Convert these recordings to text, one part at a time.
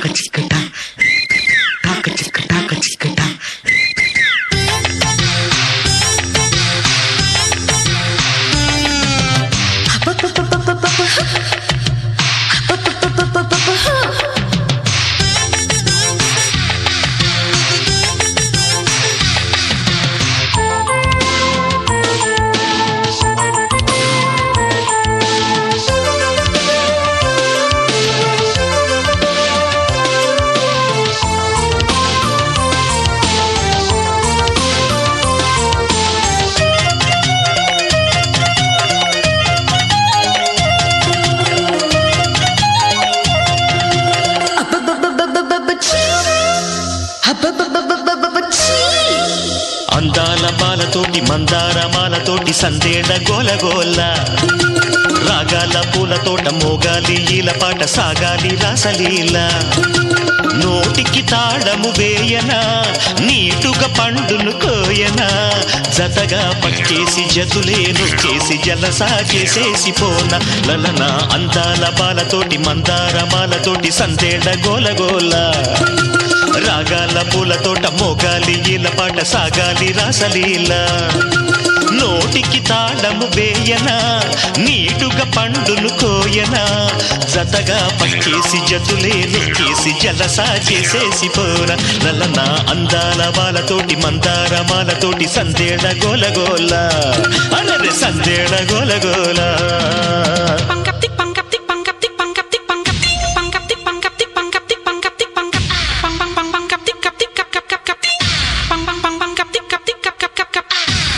టాక చిక్కట టాక చిక్క టాక చిక్కట అందాల బాలతోటి మందార మాలతోటి సందేళ గోలగోల రాగాల పూలతోట మోగాలి ఈల పాట సాగాలి రాసలీల నోటికి తాళము వేయనా నీటుగా పండును కోయనా జతగా పట్టేసి జతులే నొక్కేసి జలసా చేసేసి పోన లలన అందాల బాలతోటి మందార మాలతోటి సందేళ గోలగోల రాగాల పూలతోట మోగాలి ఈల పాట సాగాలి రాసలీల నోటికి తాళము వేయనా నీటుగా పండును కోయనా జతగా పట్టేసి జతులే నొక్కేసి జలసా చేసేసి పోన లలన అందాల వాళ్ళతోటి మందార మాలతోటి సందేళ గోలగోల అలరే సందేళ గోలగోల Pangkaptik pangkaptik pangkaptik pangkaptik pangkaptik pangkaptik pangkaptik pangkaptik pangkaptik pangkap pang pang pang pangkaptik kaptik kap kap kap kap pang pang pang pangkaptik kaptik kap kap kap kap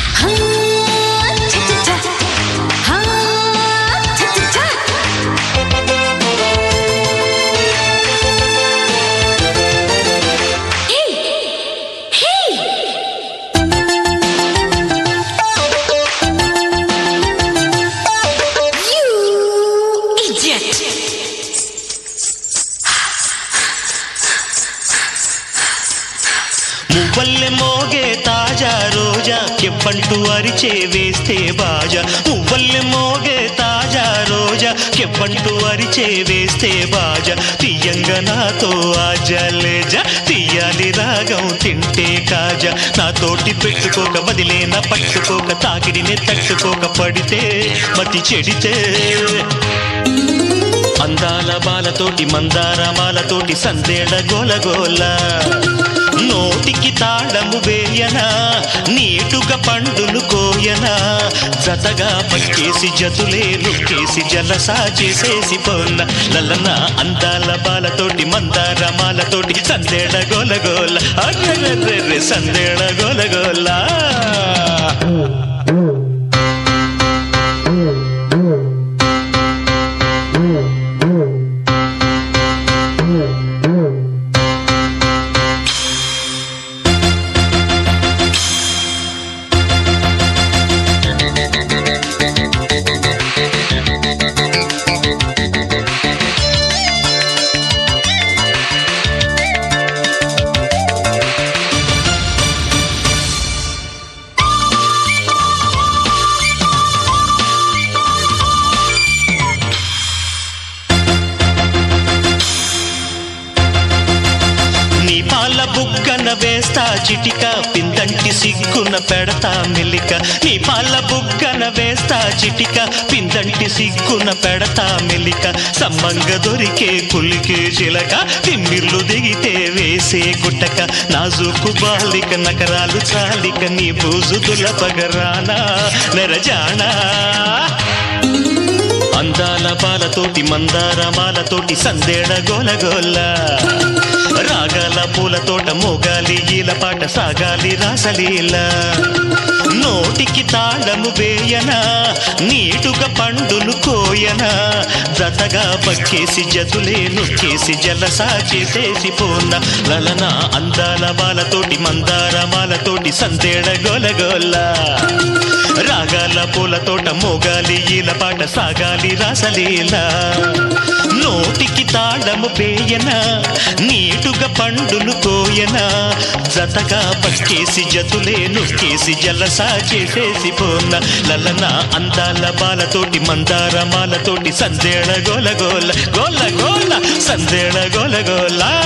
మువ్వల్లె మోగే తాజా రోజా కెప్పంటూ అరిచే వేస్తే బాజా మువ్వల్లె మోగే తాజా రోజా కెప్పంటూ అరిచే వేస్తే బాజా తీయంగా నాతో ఆజలేజా తీయాలి రాగం తింటే కాజా నాతోటి పెట్టుకోక వదిలేన పట్టుకోక తాకిడిని తట్టుకోక పడితే మతి చెడితే అందాల బాలతోటి మందార మాలతోటి సందేళ గోలగోల నోటికి తాళము వేయనా నీటుగా పండును కోయనా జతగా పక్కేసి జతులే నొక్కేసి జలసా చేసేసి పోన్న లలన అందాల బాలతోటి మందార మాలతోటి సందేళ గోలగోల అర్రెర్రెర్రె సందేళ గోలగోల నీ పాల బుగ్గన వేస్తా చిటిక పిందంటి సిగ్గున పెడతా మెలిక నీ పాల బుగ్గన వేస్తా చిటిక పిందంటి సిగ్గున పెడతా మెలిక సమ్మంగ దొరికే కులికే చిలక తిమ్మిర్లు దిగితే వేసే గుట్టక నాజుకు బాలిక నకరాలు చాలిక నీ బూజు దులపగరానా నెరజానా అందాల పాలతోటి మందార మాలతోటి సందేళ గోలగోల రాగాల పూలతోట మోగాలి ఈల పాట సాగాలి రాసలీల నోటికి తాళము వేయనా నీటుగా పండును కోయనా జతగా పక్కేసి జతులే నొక్కేసి జలసా చేసేసి పోన్న లలన అందాల బాలతోటి మందార మాలతోటి సందేళ గోలగోల రాగాల పూలతోట మోగాలి ఈల పాట సాగాలి రాసలీల నోటికి తాళము పేయనా నీటుగా పండును కోయనా జతగా పక్కేసి జతులే నొక్కేసి జలసా చేసేసి పోన్న లలన అందాల బాలతోటి మందార మాలతోటి సందేళ గోల గోల గోల గోల సందేళ గోలగోలా